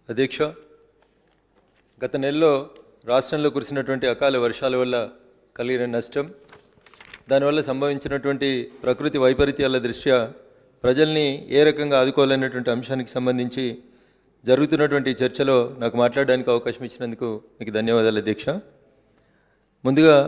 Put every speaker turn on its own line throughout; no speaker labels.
అధ్యక్ష గత నెలలో రాష్ట్రంలో కురిసినటువంటి అకాల వర్షాల వల్ల కలిగిన నష్టం దానివల్ల సంభవించినటువంటి ప్రకృతి వైపరీత్యాల దృష్ట్యా ప్రజల్ని ఏ రకంగా ఆదుకోవాలనేటువంటి అంశానికి సంబంధించి జరుగుతున్నటువంటి ఈ చర్చలో నాకు మాట్లాడడానికి అవకాశం ఇచ్చినందుకు మీకు ధన్యవాదాలు అధ్యక్ష ముందుగా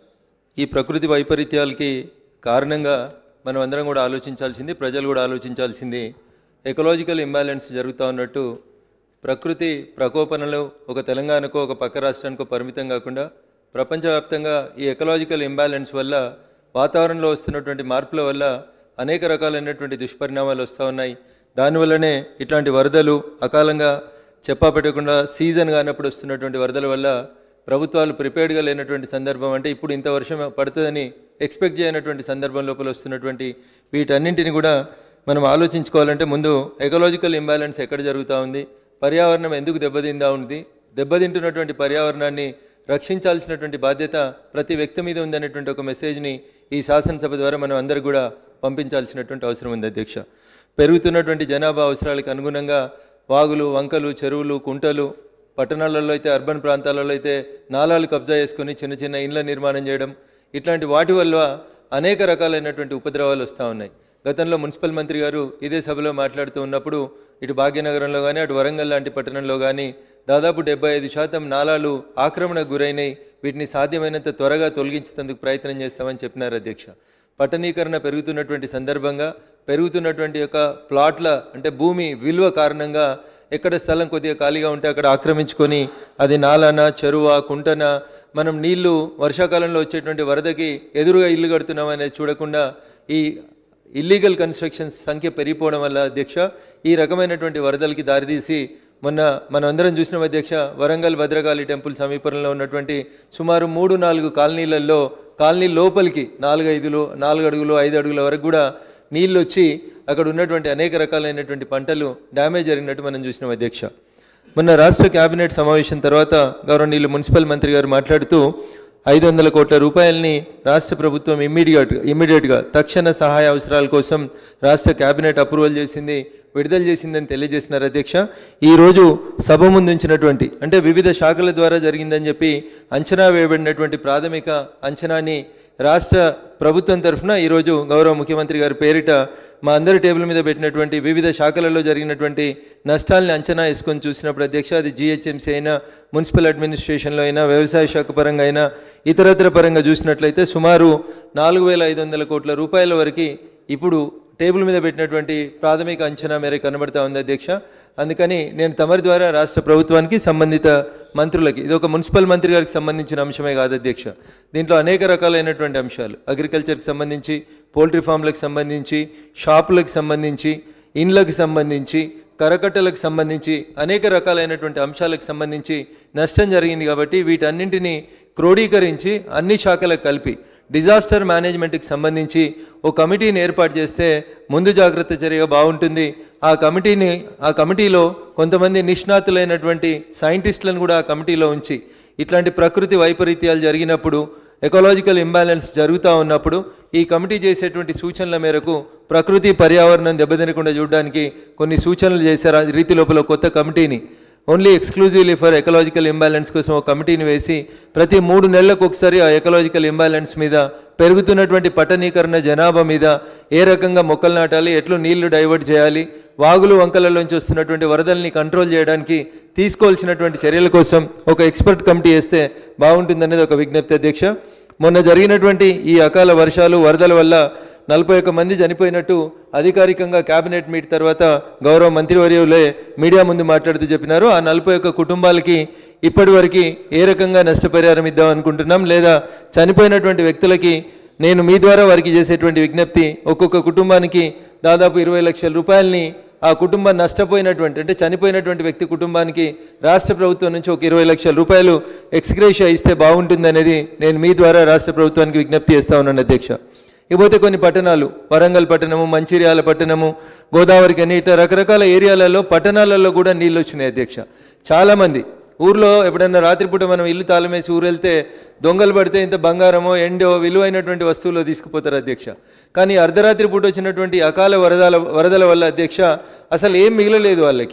ఈ ప్రకృతి వైపరీత్యాలకి కారణంగా మనం అందరం కూడా ఆలోచించాల్సింది ప్రజలు కూడా ఆలోచించాల్సింది ఎకలాజికల్ ఇంబ్యాలెన్స్ జరుగుతూ ఉన్నట్టు ప్రకృతి ప్రకోపనలు ఒక తెలంగాణకో ఒక పక్క రాష్ట్రానికో పరిమితం కాకుండా ప్రపంచవ్యాప్తంగా ఈ ఎకలాజికల్ ఇంబ్యాలెన్స్ వల్ల వాతావరణంలో వస్తున్నటువంటి మార్పుల వల్ల అనేక రకాలైనటువంటి దుష్పరిణామాలు వస్తూ ఉన్నాయి దానివల్లనే ఇట్లాంటి వరదలు అకాలంగా చెప్పా పెట్టకుండా సీజన్ కానప్పుడు వస్తున్నటువంటి వరదల వల్ల ప్రభుత్వాలు ప్రిపేర్డ్గా లేనటువంటి సందర్భం అంటే ఇప్పుడు ఇంత వర్షం పడుతుందని ఎక్స్పెక్ట్ చేయనటువంటి సందర్భం లోపల వస్తున్నటువంటి వీటన్నింటిని కూడా మనం ఆలోచించుకోవాలంటే ముందు ఎకలాజికల్ ఇంబ్యాలెన్స్ ఎక్కడ జరుగుతూ ఉంది పర్యావరణం ఎందుకు దెబ్బతిందా ఉంది దెబ్బతింటున్నటువంటి పర్యావరణాన్ని రక్షించాల్సినటువంటి బాధ్యత ప్రతి వ్యక్తి మీద ఉందనేటువంటి ఒక మెసేజ్ని ఈ శాసనసభ ద్వారా మనం అందరూ కూడా పంపించాల్సినటువంటి అవసరం ఉంది అధ్యక్ష పెరుగుతున్నటువంటి జనాభా అవసరాలకు అనుగుణంగా వాగులు వంకలు చెరువులు కుంటలు పట్టణాలలో అయితే అర్బన్ ప్రాంతాలలో అయితే నాలాలు కబ్జా చేసుకొని చిన్న చిన్న ఇండ్ల నిర్మాణం చేయడం ఇట్లాంటి వాటి వల్ల అనేక రకాలైనటువంటి ఉపద్రవాలు వస్తూ ఉన్నాయి గతంలో మున్సిపల్ మంత్రి గారు ఇదే సభలో మాట్లాడుతూ ఉన్నప్పుడు ఇటు భాగ్యనగరంలో కానీ అటు వరంగల్ లాంటి పట్టణంలో కానీ దాదాపు డెబ్బై ఐదు శాతం నాలాలు ఆక్రమణకు గురైనాయి వీటిని సాధ్యమైనంత త్వరగా తొలగించేందుకు ప్రయత్నం చేస్తామని చెప్పినారు అధ్యక్ష పట్టణీకరణ పెరుగుతున్నటువంటి సందర్భంగా పెరుగుతున్నటువంటి యొక్క ప్లాట్ల అంటే భూమి విలువ కారణంగా ఎక్కడ స్థలం కొద్దిగా ఖాళీగా ఉంటే అక్కడ ఆక్రమించుకొని అది నాలన చెరువ కుంటన మనం నీళ్లు వర్షాకాలంలో వచ్చేటువంటి వరదకి ఎదురుగా ఇల్లు కడుతున్నాం అనేది చూడకుండా ఈ ఇల్లీగల్ కన్స్ట్రక్షన్స్ సంఖ్య పెరిగిపోవడం వల్ల అధ్యక్ష ఈ రకమైనటువంటి వరదలకి దారితీసి మొన్న మనం అందరం చూసిన అధ్యక్ష వరంగల్ భద్రకాళి టెంపుల్ సమీపంలో ఉన్నటువంటి సుమారు మూడు నాలుగు కాలనీలలో కాలనీ లోపలికి నాలుగు ఐదులు నాలుగు అడుగులు ఐదు అడుగుల వరకు కూడా నీళ్ళు వచ్చి అక్కడ ఉన్నటువంటి అనేక రకాలైనటువంటి పంటలు డ్యామేజ్ జరిగినట్టు మనం చూసినాం అధ్యక్ష మొన్న రాష్ట్ర కేబినెట్ సమావేశం తర్వాత గౌరవనీయులు మున్సిపల్ మంత్రి గారు మాట్లాడుతూ ఐదు వందల కోట్ల రూపాయలని రాష్ట్ర ప్రభుత్వం ఇమ్మీడియట్ ఇమ్మీడియట్గా తక్షణ సహాయ అవసరాల కోసం రాష్ట్ర కేబినెట్ అప్రూవల్ చేసింది విడుదల చేసిందని తెలియజేసినారు అధ్యక్ష ఈరోజు సభ ముందు ఉంచినటువంటి అంటే వివిధ శాఖల ద్వారా జరిగిందని చెప్పి అంచనా వేయబడినటువంటి ప్రాథమిక అంచనాని రాష్ట్ర ప్రభుత్వం తరఫున ఈరోజు గౌరవ ముఖ్యమంత్రి గారి పేరిట మా అందరి టేబుల్ మీద పెట్టినటువంటి వివిధ శాఖలలో జరిగినటువంటి నష్టాలని అంచనా వేసుకొని చూసినప్పుడు అధ్యక్ష అది జిహెచ్ఎంసీ అయినా మున్సిపల్ అడ్మినిస్ట్రేషన్లో అయినా వ్యవసాయ శాఖ పరంగా అయినా ఇతరత్ర పరంగా చూసినట్లయితే సుమారు నాలుగు వేల ఐదు వందల కోట్ల రూపాయల వరకు ఇప్పుడు టేబుల్ మీద పెట్టినటువంటి ప్రాథమిక అంచనా మేరకు కనబడతా ఉంది అధ్యక్ష అందుకని నేను తమరి ద్వారా రాష్ట్ర ప్రభుత్వానికి సంబంధిత మంత్రులకి ఇది ఒక మున్సిపల్ మంత్రి గారికి సంబంధించిన అంశమే కాదు అధ్యక్ష దీంట్లో అనేక రకాలైనటువంటి అంశాలు అగ్రికల్చర్కి సంబంధించి పోల్ట్రీ ఫామ్లకు సంబంధించి షాపులకు సంబంధించి ఇండ్లకు సంబంధించి కరకట్టలకు సంబంధించి అనేక రకాలైనటువంటి అంశాలకు సంబంధించి నష్టం జరిగింది కాబట్టి వీటన్నింటినీ క్రోడీకరించి అన్ని శాఖలకు కలిపి డిజాస్టర్ మేనేజ్మెంట్కి సంబంధించి ఓ కమిటీని ఏర్పాటు చేస్తే ముందు జాగ్రత్త చర్యగా బాగుంటుంది ఆ కమిటీని ఆ కమిటీలో కొంతమంది నిష్ణాతులైనటువంటి సైంటిస్టులను కూడా ఆ కమిటీలో ఉంచి ఇట్లాంటి ప్రకృతి వైపరీత్యాలు జరిగినప్పుడు ఎకలాజికల్ ఇంబ్యాలెన్స్ జరుగుతూ ఉన్నప్పుడు ఈ కమిటీ చేసేటువంటి సూచనల మేరకు ప్రకృతి పర్యావరణం దెబ్బతినకుండా చూడడానికి కొన్ని సూచనలు చేశారు ఆ రీతి లోపల కొత్త కమిటీని only exclusively for ecological imbalance కోసం ఒక కమిటీని వేసి ప్రతి మూడు నెలలకు ఒకసారి ఆ ఎకలాజికల్ ఇంబ్యాలెన్స్ మీద పెరుగుతున్నటువంటి పట్టణీకరణ జనాభా మీద ఏ రకంగా మొక్కలు నాటాలి ఎట్లు నీళ్లు డైవర్ట్ చేయాలి వాగులు వంకలలోంచి వస్తున్నటువంటి వరదల్ని కంట్రోల్ చేయడానికి తీసుకోవాల్సినటువంటి చర్యల కోసం ఒక ఎక్స్పర్ట్ కమిటీ వేస్తే బాగుంటుందనేది ఒక విజ్ఞప్తి అధ్యక్ష మొన్న జరిగినటువంటి ఈ అకాల వర్షాలు వరదల వల్ల నలభై ఒక్క మంది చనిపోయినట్టు అధికారికంగా కేబినెట్ మీట్ తర్వాత గౌరవ మంత్రివర్యులే మీడియా ముందు మాట్లాడుతూ చెప్పినారు ఆ నలభై ఒక్క కుటుంబాలకి ఇప్పటివరకు ఏ రకంగా నష్టపరిహారం ఇద్దాం అనుకుంటున్నాం లేదా చనిపోయినటువంటి వ్యక్తులకి నేను మీ ద్వారా వారికి చేసేటువంటి విజ్ఞప్తి ఒక్కొక్క కుటుంబానికి దాదాపు ఇరవై లక్షల రూపాయలని ఆ కుటుంబం నష్టపోయినటువంటి అంటే చనిపోయినటువంటి వ్యక్తి కుటుంబానికి రాష్ట్ర ప్రభుత్వం నుంచి ఒక ఇరవై లక్షల రూపాయలు ఎక్స్గ్రేషియా ఇస్తే బాగుంటుందనేది నేను మీ ద్వారా రాష్ట్ర ప్రభుత్వానికి విజ్ఞప్తి చేస్తా ఉన్నాను అధ్యక్ష ఇకపోతే కొన్ని పట్టణాలు వరంగల్ పట్టణము మంచిర్యాల పట్టణము గోదావరి కానీ ఇట్లా రకరకాల ఏరియాలలో పట్టణాలలో కూడా నీళ్ళు వచ్చినాయి అధ్యక్ష చాలామంది ఊర్లో ఎప్పుడైనా రాత్రిపూట మనం ఇల్లు తాళమేసి ఊరు వెళ్తే దొంగలు పడితే ఇంత బంగారమో ఎండో విలువైనటువంటి వస్తువులు తీసుకుపోతారు అధ్యక్ష కానీ అర్ధరాత్రి పూట వచ్చినటువంటి అకాల వరదల వరదల వల్ల అధ్యక్ష అసలు ఏం మిగలలేదు వాళ్ళకి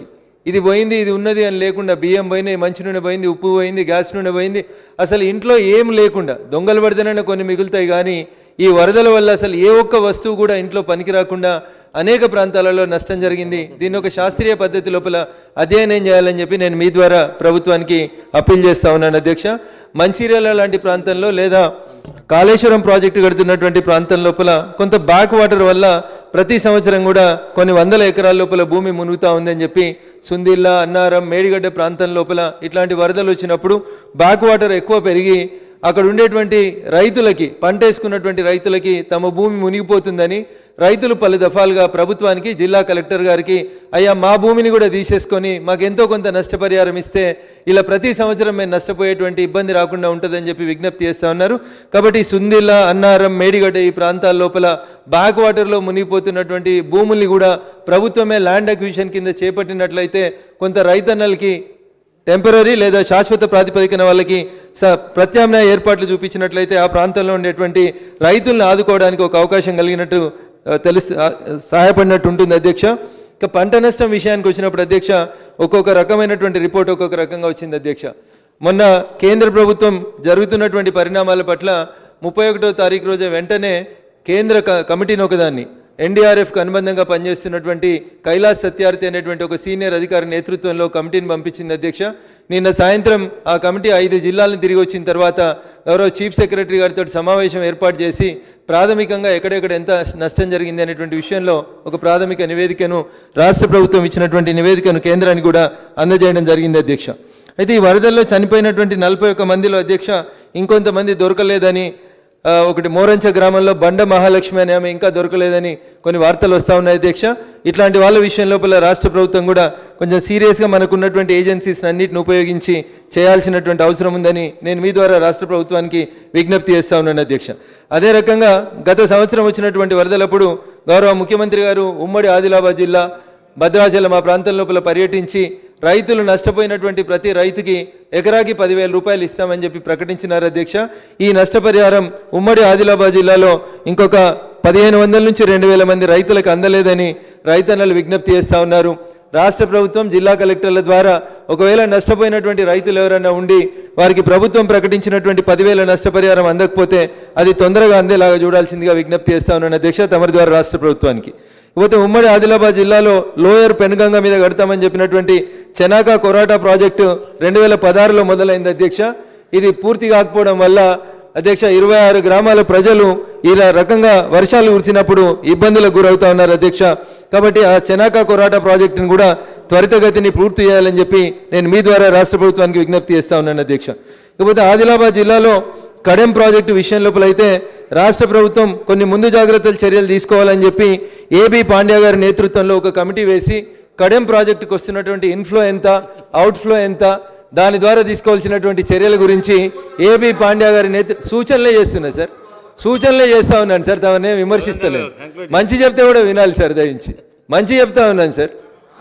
ఇది పోయింది ఇది ఉన్నది అని లేకుండా బియ్యం పోయినాయి మంచి నూనె పోయింది ఉప్పు పోయింది గ్యాస్ నూనె పోయింది అసలు ఇంట్లో ఏం లేకుండా దొంగలు పడితేనైనా కొన్ని మిగులుతాయి కానీ ఈ వరదల వల్ల అసలు ఏ ఒక్క వస్తువు కూడా ఇంట్లో పనికి రాకుండా అనేక ప్రాంతాలలో నష్టం జరిగింది దీన్ని ఒక శాస్త్రీయ పద్ధతి లోపల అధ్యయనం చేయాలని చెప్పి నేను మీ ద్వారా ప్రభుత్వానికి అప్పీల్ చేస్తా ఉన్నాను అధ్యక్ష మంచిర్యాల లాంటి ప్రాంతంలో లేదా కాళేశ్వరం ప్రాజెక్టు కడుతున్నటువంటి ప్రాంతం లోపల కొంత బ్యాక్ వాటర్ వల్ల ప్రతి సంవత్సరం కూడా కొన్ని వందల ఎకరాల లోపల భూమి మునుగుతా ఉందని చెప్పి సుందిల్లా అన్నారం మేడిగడ్డ ప్రాంతం లోపల ఇట్లాంటి వరదలు వచ్చినప్పుడు బ్యాక్ వాటర్ ఎక్కువ పెరిగి అక్కడ ఉండేటువంటి రైతులకి పంట వేసుకున్నటువంటి రైతులకి తమ భూమి మునిగిపోతుందని రైతులు పలు దఫాలుగా ప్రభుత్వానికి జిల్లా కలెక్టర్ గారికి అయ్యా మా భూమిని కూడా తీసేసుకొని మాకు ఎంతో కొంత నష్టపరిహారం ఇస్తే ఇలా ప్రతి సంవత్సరం మేము నష్టపోయేటువంటి ఇబ్బంది రాకుండా ఉంటుందని చెప్పి విజ్ఞప్తి చేస్తా ఉన్నారు కాబట్టి సుందిల్ల అన్నారం మేడిగడ్డ ఈ ప్రాంతాల లోపల బ్యాక్ వాటర్లో మునిగిపోతున్నటువంటి భూముల్ని కూడా ప్రభుత్వమే ల్యాండ్ అక్విజిషన్ కింద చేపట్టినట్లయితే కొంత రైతన్నలకి టెంపరీ లేదా శాశ్వత ప్రాతిపదికన వాళ్ళకి స ప్రత్యామ్నాయ ఏర్పాట్లు చూపించినట్లయితే ఆ ప్రాంతంలో ఉండేటువంటి రైతులను ఆదుకోవడానికి ఒక అవకాశం కలిగినట్టు ఆ, తెలుసు ఆ, సహాయపడినట్టు ఉంటుంది అధ్యక్ష ఇక పంట నష్టం విషయానికి వచ్చినప్పుడు అధ్యక్ష ఒక్కొక్క రకమైనటువంటి రిపోర్ట్ ఒక్కొక్క రకంగా వచ్చింది అధ్యక్ష మొన్న కేంద్ర ప్రభుత్వం జరుగుతున్నటువంటి పరిణామాల పట్ల ముప్పై ఒకటో తారీఖు రోజు వెంటనే కేంద్ర క- కమిటీని ఒకదాన్ని ఎన్డీఆర్ఎఫ్కి అనుబంధంగా పనిచేస్తున్నటువంటి కైలాస్ సత్యార్థి అనేటువంటి ఒక సీనియర్ అధికారి నేతృత్వంలో కమిటీని పంపించింది అధ్యక్ష నిన్న సాయంత్రం ఆ కమిటీ ఐదు జిల్లాలను తిరిగి వచ్చిన తర్వాత గౌరవ చీఫ్ సెక్రటరీ గారితో సమావేశం ఏర్పాటు చేసి ప్రాథమికంగా ఎక్కడెక్కడ ఎంత నష్టం జరిగింది అనేటువంటి విషయంలో ఒక ప్రాథమిక నివేదికను రాష్ట్ర ప్రభుత్వం ఇచ్చినటువంటి నివేదికను కేంద్రానికి కూడా అందజేయడం జరిగింది అధ్యక్ష అయితే ఈ వరదల్లో చనిపోయినటువంటి నలభై ఒక్క మందిలో అధ్యక్ష ఇంకొంతమంది దొరకలేదని ఆ, ఒకటి మోరంచ గ్రామంలో బండ మహాలక్ష్మి అనే ఆమె ఇంకా దొరకలేదని కొన్ని వార్తలు వస్తూ ఉన్నాయి అధ్యక్ష ఇట్లాంటి వాళ్ళ విషయం లోపల రాష్ట్ర ప్రభుత్వం కూడా కొంచెం సీరియస్గా మనకు ఉన్నటువంటి ఏజెన్సీస్ అన్నిటిని ఉపయోగించి చేయాల్సినటువంటి అవసరం ఉందని నేను మీ ద్వారా రాష్ట్ర ప్రభుత్వానికి విజ్ఞప్తి చేస్తా ఉన్నాను అధ్యక్ష అదే రకంగా గత సంవత్సరం వచ్చినటువంటి వరదలప్పుడు గౌరవ ముఖ్యమంత్రి గారు ఉమ్మడి ఆదిలాబాద్ జిల్లా భద్రాచలం ఆ ప్రాంతం లోపల పర్యటించి రైతులు నష్టపోయినటువంటి ప్రతి రైతుకి ఎకరాకి పదివేల రూపాయలు ఇస్తామని చెప్పి ప్రకటించినారు అధ్యక్ష ఈ నష్టపరిహారం ఉమ్మడి ఆదిలాబాద్ జిల్లాలో ఇంకొక పదిహేను వందల నుంచి రెండు వేల మంది రైతులకు అందలేదని రైతన్నలు విజ్ఞప్తి చేస్తా ఉన్నారు రాష్ట్ర ప్రభుత్వం జిల్లా కలెక్టర్ల ద్వారా ఒకవేళ నష్టపోయినటువంటి రైతులు ఎవరైనా ఉండి వారికి ప్రభుత్వం ప్రకటించినటువంటి పదివేల నష్టపరిహారం అందకపోతే అది తొందరగా అందేలాగా చూడాల్సిందిగా విజ్ఞప్తి చేస్తా ఉన్నాను అధ్యక్ష తమరి ద్వారా రాష్ట్ర ప్రభుత్వానికి ఇకపోతే ఉమ్మడి ఆదిలాబాద్ జిల్లాలో లోయర్ పెనుగంగ మీద కడతామని చెప్పినటువంటి చెనాకా కొరాటా ప్రాజెక్టు రెండు వేల పదహారులో మొదలైంది అధ్యక్ష ఇది పూర్తి కాకపోవడం వల్ల అధ్యక్ష ఇరవై ఆరు గ్రామాల ప్రజలు ఇలా రకంగా వర్షాలు కురిసినప్పుడు ఇబ్బందులకు గురవుతా ఉన్నారు అధ్యక్ష కాబట్టి ఆ చెనాకా కొరాటా ప్రాజెక్టును కూడా త్వరితగతిని పూర్తి చేయాలని చెప్పి నేను మీ ద్వారా రాష్ట్ర ప్రభుత్వానికి విజ్ఞప్తి చేస్తా ఉన్నాను అధ్యక్ష ఇకపోతే ఆదిలాబాద్ జిల్లాలో కడెం ప్రాజెక్టు విషయం లోపల అయితే రాష్ట్ర ప్రభుత్వం కొన్ని ముందు జాగ్రత్తలు చర్యలు తీసుకోవాలని చెప్పి ఏబి పాండ్యా గారి నేతృత్వంలో ఒక కమిటీ వేసి కడెం ప్రాజెక్టుకు వస్తున్నటువంటి ఇన్ఫ్లో ఎంత అవుట్ఫ్లో ఎంత దాని ద్వారా తీసుకోవాల్సినటువంటి చర్యల గురించి ఏబి పాండ్యా గారి నేతృ సూచనలే చేస్తున్నా సార్ సూచనలే చేస్తా ఉన్నాను సార్ తమనే విమర్శిస్తలేదు మంచి చెప్తే కూడా వినాలి సార్ దయించి మంచి చెప్తా ఉన్నాను సార్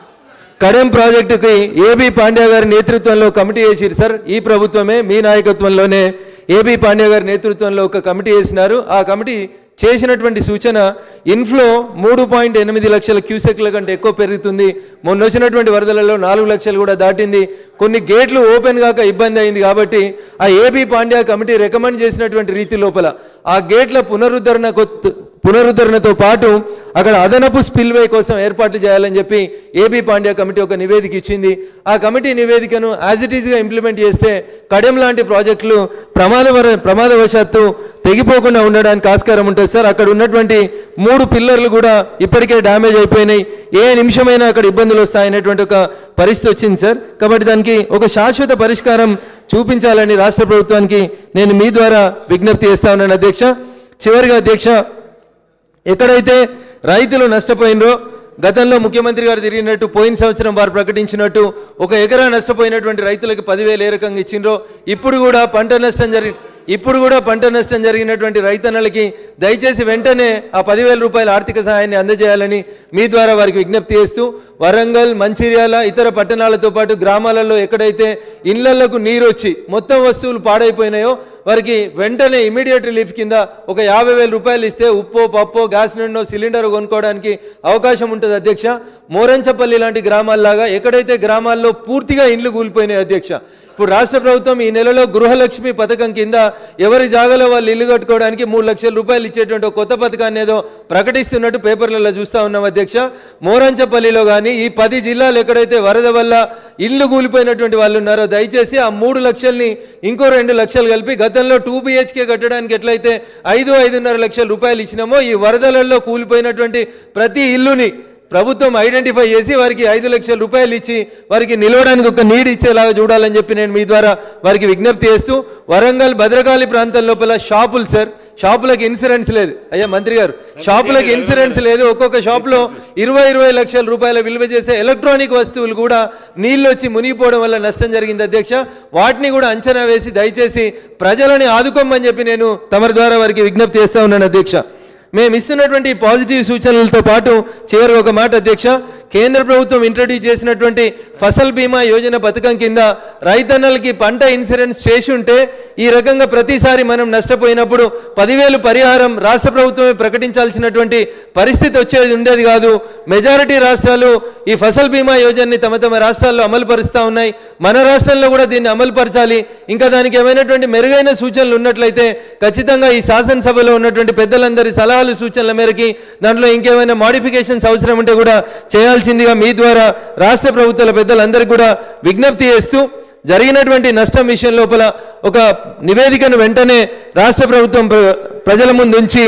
కడెం ప్రాజెక్టుకి ఏబి పాండ్యా గారి నేతృత్వంలో కమిటీ వేసిరు సార్ ఈ ప్రభుత్వమే మీ నాయకత్వంలోనే ఏబి పాండ్యా గారి నేతృత్వంలో ఒక కమిటీ వేసినారు ఆ కమిటీ చేసినటువంటి సూచన ఇన్ఫ్లో మూడు పాయింట్ ఎనిమిది లక్షల క్యూసెక్ల కంటే ఎక్కువ పెరుగుతుంది మొన్న వచ్చినటువంటి వరదలలో నాలుగు లక్షలు కూడా దాటింది కొన్ని గేట్లు ఓపెన్ కాక ఇబ్బంది అయింది కాబట్టి ఆ ఏబి పాండ్యా కమిటీ రికమెండ్ చేసినటువంటి రీతి లోపల ఆ గేట్ల పునరుద్ధరణ కొత్త- పునరుద్ధరణతో పాటు అక్కడ అదనపు స్పిల్వే కోసం ఏర్పాట్లు చేయాలని చెప్పి ఏబీ పాండ్యా కమిటీ ఒక నివేదిక ఇచ్చింది ఆ కమిటీ నివేదికను యాజ్ ఇట్ ఈస్గా ఇంప్లిమెంట్ చేస్తే కడెం లాంటి ప్రాజెక్టులు ప్రమాదవర ప్రమాదవశాత్తు తెగిపోకుండా ఉండడానికి ఆస్కారం ఉంటుంది సార్ అక్కడ ఉన్నటువంటి మూడు పిల్లర్లు కూడా ఇప్పటికే డ్యామేజ్ అయిపోయినాయి ఏ నిమిషమైనా అక్కడ ఇబ్బందులు వస్తాయనేటువంటి ఒక పరిస్థితి వచ్చింది సార్ కాబట్టి దానికి ఒక శాశ్వత పరిష్కారం చూపించాలని రాష్ట్ర ప్రభుత్వానికి నేను మీ ద్వారా విజ్ఞప్తి చేస్తా ఉన్నాను అధ్యక్ష చివరిగా అధ్యక్ష ఎక్కడైతే రైతులు నష్టపోయినరో గతంలో ముఖ్యమంత్రి గారు తిరిగినట్టు పోయిన సంవత్సరం వారు ప్రకటించినట్టు ఒక ఎకరా నష్టపోయినటువంటి రైతులకు పదివేలు ఏ రకంగా ఇచ్చిండ్రో ఇప్పుడు కూడా పంట నష్టం జరిగి ఇప్పుడు కూడా పంట నష్టం జరిగినటువంటి రైతన్నలకి దయచేసి వెంటనే ఆ పదివేల రూపాయల ఆర్థిక సహాయాన్ని అందజేయాలని మీ ద్వారా వారికి విజ్ఞప్తి చేస్తూ వరంగల్ మంచిర్యాల ఇతర పట్టణాలతో పాటు గ్రామాలలో ఎక్కడైతే ఇళ్లకు నీరు వచ్చి మొత్తం వస్తువులు పాడైపోయినాయో వారికి వెంటనే ఇమీడియట్ రిలీఫ్ కింద ఒక యాభై వేల రూపాయలు ఇస్తే ఉప్పు పప్పు గ్యాస్ నుండో సిలిండర్ కొనుక్కోవడానికి అవకాశం ఉంటుంది అధ్యక్ష మోరంచపల్లి లాంటి గ్రామాల్లాగా ఎక్కడైతే గ్రామాల్లో పూర్తిగా ఇండ్లు కూలిపోయినాయి అధ్యక్ష ఇప్పుడు రాష్ట్ర ప్రభుత్వం ఈ నెలలో గృహలక్ష్మి పథకం కింద ఎవరి జాగాలో వాళ్ళు ఇల్లు కట్టుకోవడానికి మూడు లక్షల రూపాయలు ఇచ్చేటువంటి ఒక కొత్త పథకాన్ని ఏదో ప్రకటిస్తున్నట్టు పేపర్లలో చూస్తా ఉన్నాం అధ్యక్ష మోరంచపల్లిలో కానీ ఈ పది జిల్లాలు ఎక్కడైతే వరద వల్ల ఇల్లు కూలిపోయినటువంటి వాళ్ళు ఉన్నారో దయచేసి ఆ మూడు లక్షల్ని ఇంకో రెండు లక్షలు కలిపి గతంలో టూ బిహెచ్కే కట్టడానికి ఎట్లయితే ఐదు ఐదున్నర లక్షల రూపాయలు ఇచ్చినామో ఈ వరదలలో కూలిపోయినటువంటి ప్రతి ఇల్లుని ప్రభుత్వం ఐడెంటిఫై చేసి వారికి ఐదు లక్షల రూపాయలు ఇచ్చి వారికి నిలవడానికి ఒక నీడ్ ఇచ్చేలాగా చూడాలని చెప్పి నేను మీ ద్వారా వారికి విజ్ఞప్తి చేస్తూ వరంగల్ భద్రకాళి ప్రాంతం లోపల షాపులు సార్ షాపులకు ఇన్సూరెన్స్ లేదు అయ్యా మంత్రి గారు షాపులకు ఇన్సూరెన్స్ లేదు ఒక్కొక్క షాపులో ఇరవై ఇరవై లక్షల రూపాయల విలువ చేసే ఎలక్ట్రానిక్ వస్తువులు కూడా నీళ్ళు వచ్చి మునిగిపోవడం వల్ల నష్టం జరిగింది అధ్యక్ష వాటిని కూడా అంచనా వేసి దయచేసి ప్రజలని ఆదుకోమని చెప్పి నేను తమరి ద్వారా వారికి విజ్ఞప్తి చేస్తా ఉన్నాను అధ్యక్ష మేము ఇస్తున్నటువంటి పాజిటివ్ సూచనలతో పాటు చివరి ఒక మాట అధ్యక్ష కేంద్ర ప్రభుత్వం ఇంట్రడ్యూస్ చేసినటువంటి ఫసల్ బీమా యోజన పథకం కింద రైతన్నలకి పంట ఇన్సూరెన్స్ చేసి ఉంటే ఈ రకంగా ప్రతిసారి మనం నష్టపోయినప్పుడు పదివేలు పరిహారం రాష్ట్ర ప్రభుత్వమే ప్రకటించాల్సినటువంటి పరిస్థితి వచ్చేది ఉండేది కాదు మెజారిటీ రాష్ట్రాలు ఈ ఫసల్ బీమా యోజనని తమ తమ రాష్ట్రాల్లో అమలు పరుస్తూ ఉన్నాయి మన రాష్ట్రంలో కూడా దీన్ని అమలు పరచాలి ఇంకా దానికి ఏమైనటువంటి మెరుగైన సూచనలు ఉన్నట్లయితే ఖచ్చితంగా ఈ శాసనసభలో ఉన్నటువంటి పెద్దలందరి సలహాలు సూచనల మేరకి దాంట్లో ఇంకేమైనా మాడిఫికేషన్స్ అవసరం ఉంటే కూడా చేయాల్సిందిగా మీ ద్వారా రాష్ట్ర ప్రభుత్వాల పెద్దలందరికీ కూడా విజ్ఞప్తి చేస్తూ జరిగినటువంటి నష్టం విషయం లోపల ఒక నివేదికను వెంటనే రాష్ట్ర ప్రభుత్వం ప్ర- ప్రజల ముందు ఉంచి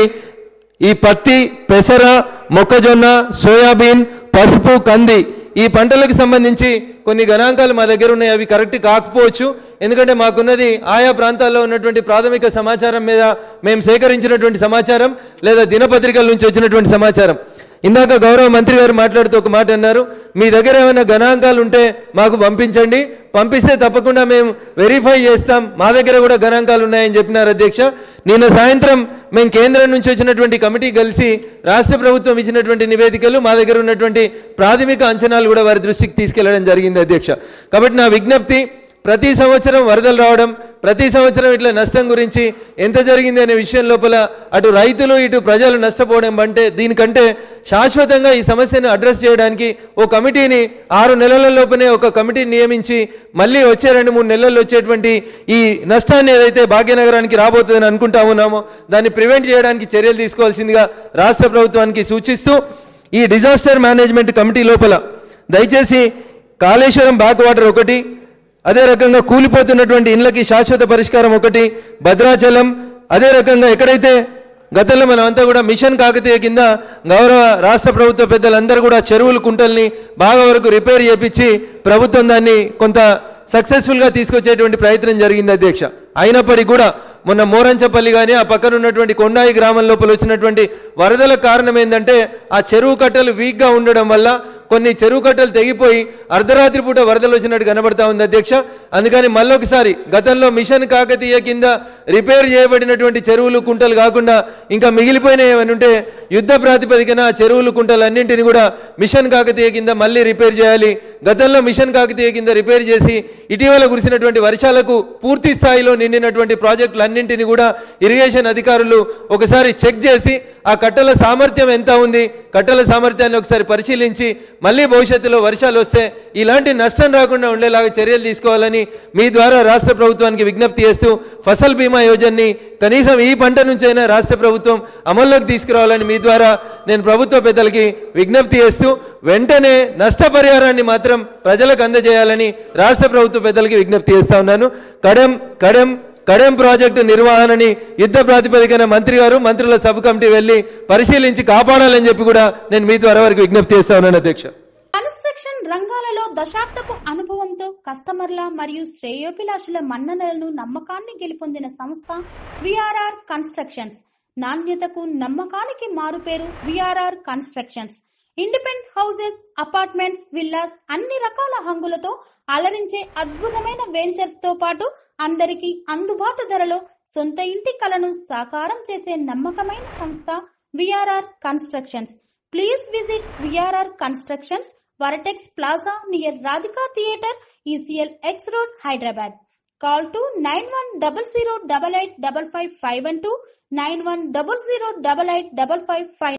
ఈ పత్తి పెసర మొక్కజొన్న సోయాబీన్ పసుపు కంది ఈ పంటలకు సంబంధించి కొన్ని గణాంకాలు మా దగ్గర ఉన్నాయి అవి కరెక్ట్ కాకపోవచ్చు ఎందుకంటే మాకున్నది ఆయా ప్రాంతాల్లో ఉన్నటువంటి ప్రాథమిక సమాచారం మీద మేము సేకరించినటువంటి సమాచారం లేదా దినపత్రికల నుంచి వచ్చినటువంటి సమాచారం ఇందాక గౌరవ మంత్రి గారు మాట్లాడుతూ ఒక మాట అన్నారు మీ దగ్గర ఏమైనా గణాంకాలు ఉంటే మాకు పంపించండి పంపిస్తే తప్పకుండా మేము వెరిఫై చేస్తాం మా దగ్గర కూడా గణాంకాలు ఉన్నాయని చెప్పినారు అధ్యక్ష నిన్న సాయంత్రం మేము కేంద్రం నుంచి వచ్చినటువంటి కమిటీ కలిసి రాష్ట్ర ప్రభుత్వం ఇచ్చినటువంటి నివేదికలు మా దగ్గర ఉన్నటువంటి ప్రాథమిక అంచనాలు కూడా వారి దృష్టికి తీసుకెళ్లడం జరిగింది అధ్యక్ష కాబట్టి నా విజ్ఞప్తి ప్రతి సంవత్సరం వరదలు రావడం ప్రతి సంవత్సరం ఇట్లా నష్టం గురించి ఎంత జరిగింది అనే విషయం లోపల అటు రైతులు ఇటు ప్రజలు నష్టపోవడం అంటే దీనికంటే శాశ్వతంగా ఈ సమస్యను అడ్రస్ చేయడానికి ఓ కమిటీని ఆరు నెలల లోపనే ఒక కమిటీని నియమించి మళ్ళీ వచ్చే రెండు మూడు నెలల్లో వచ్చేటువంటి ఈ నష్టాన్ని ఏదైతే భాగ్యనగరానికి రాబోతుందని అనుకుంటా ఉన్నామో దాన్ని ప్రివెంట్ చేయడానికి చర్యలు తీసుకోవాల్సిందిగా రాష్ట్ర ప్రభుత్వానికి సూచిస్తూ ఈ డిజాస్టర్ మేనేజ్మెంట్ కమిటీ లోపల దయచేసి కాళేశ్వరం బ్యాక్ వాటర్ ఒకటి అదే రకంగా కూలిపోతున్నటువంటి ఇండ్లకి శాశ్వత పరిష్కారం ఒకటి భద్రాచలం అదే రకంగా ఎక్కడైతే గతంలో మనం అంతా కూడా మిషన్ కాకతీయ కింద గౌరవ రాష్ట్ర ప్రభుత్వ పెద్దలందరూ కూడా చెరువులు కుంటల్ని బాగా వరకు రిపేర్ చేపించి ప్రభుత్వం దాన్ని కొంత సక్సెస్ఫుల్గా తీసుకొచ్చేటువంటి ప్రయత్నం జరిగింది అధ్యక్ష అయినప్పటికీ కూడా మొన్న మోరంచపల్లి కానీ ఆ పక్కన ఉన్నటువంటి కొండాయి గ్రామం లోపల వచ్చినటువంటి వరదల కారణం ఏంటంటే ఆ చెరువు కట్టలు వీక్గా ఉండడం వల్ల కొన్ని చెరువు కట్టలు తెగిపోయి అర్ధరాత్రి పూట వరదలు వచ్చినట్టు కనబడతా ఉంది అధ్యక్ష అందుకని మళ్ళొకసారి గతంలో మిషన్ కాకతీయ కింద రిపేర్ చేయబడినటువంటి చెరువులు కుంటలు కాకుండా ఇంకా మిగిలిపోయిన ఏమైనా ఉంటే యుద్ధ ప్రాతిపదికన ఆ చెరువులు కుంటలు అన్నింటిని కూడా మిషన్ కాకతీయ కింద మళ్ళీ రిపేర్ చేయాలి గతంలో మిషన్ కాకతీయ కింద రిపేర్ చేసి ఇటీవల కురిసినటువంటి వర్షాలకు పూర్తి స్థాయిలో నిండినటువంటి ప్రాజెక్టులన్నింటినీ కూడా ఇరిగేషన్ అధికారులు ఒకసారి చెక్ చేసి ఆ కట్టల సామర్థ్యం ఎంత ఉంది కట్టల సామర్థ్యాన్ని ఒకసారి పరిశీలించి మళ్ళీ భవిష్యత్తులో వర్షాలు వస్తే ఇలాంటి నష్టం రాకుండా ఉండేలాగా చర్యలు తీసుకోవాలని మీ ద్వారా రాష్ట్ర ప్రభుత్వానికి విజ్ఞప్తి చేస్తూ ఫసల్ బీమా యోజనని కనీసం ఈ పంట నుంచైనా రాష్ట్ర ప్రభుత్వం అమల్లోకి తీసుకురావాలని మీ ద్వారా నేను ప్రభుత్వ పెద్దలకి విజ్ఞప్తి చేస్తూ వెంటనే నష్టపరిహారాన్ని మాత్రం ప్రజలకు అందజేయాలని రాష్ట్ర ప్రభుత్వ పెద్దలకి విజ్ఞప్తి చేస్తా ఉన్నాను కడెం కడెం కడెం ప్రాజెక్టు నిర్వహణని యుద్ధ ప్రాతిపదికన మంత్రి గారు మంత్రుల సబ్ కమిటీ వెళ్ళి పరిశీలించి కాపాడాలని చెప్పి కూడా నేను మీ ద్వారా వారికి విజ్ఞప్తి చేస్తా ఉన్నాను అధ్యక్ష
కన్స్ట్రక్షన్ రంగాలలో దశాబ్దపు అనుభవంతో కస్టమర్ల మరియు శ్రేయోభిలాషుల మన్ననలను నమ్మకాన్ని గెలుపొందిన సంస్థ విఆర్ఆర్ కన్స్ట్రక్షన్స్ నాణ్యతకు నమ్మకానికి మారుపేరు VRR constructions independent houses apartments villas అన్ని రకాల హంగులతో అలరించే అద్భుతమైన వెంచర్స్ తో పాటు అందరికీ అందుబాటు ధరలో సొంత ఇంటి కలను సాకారం చేసే నమ్మకమైన సంస్థ VRR constructions please visit VRR constructions vertex plaza near Radhika theatre ECIL X road Hyderabad call to nine one double zero double eight double five five one two nine one double zero double eight double five five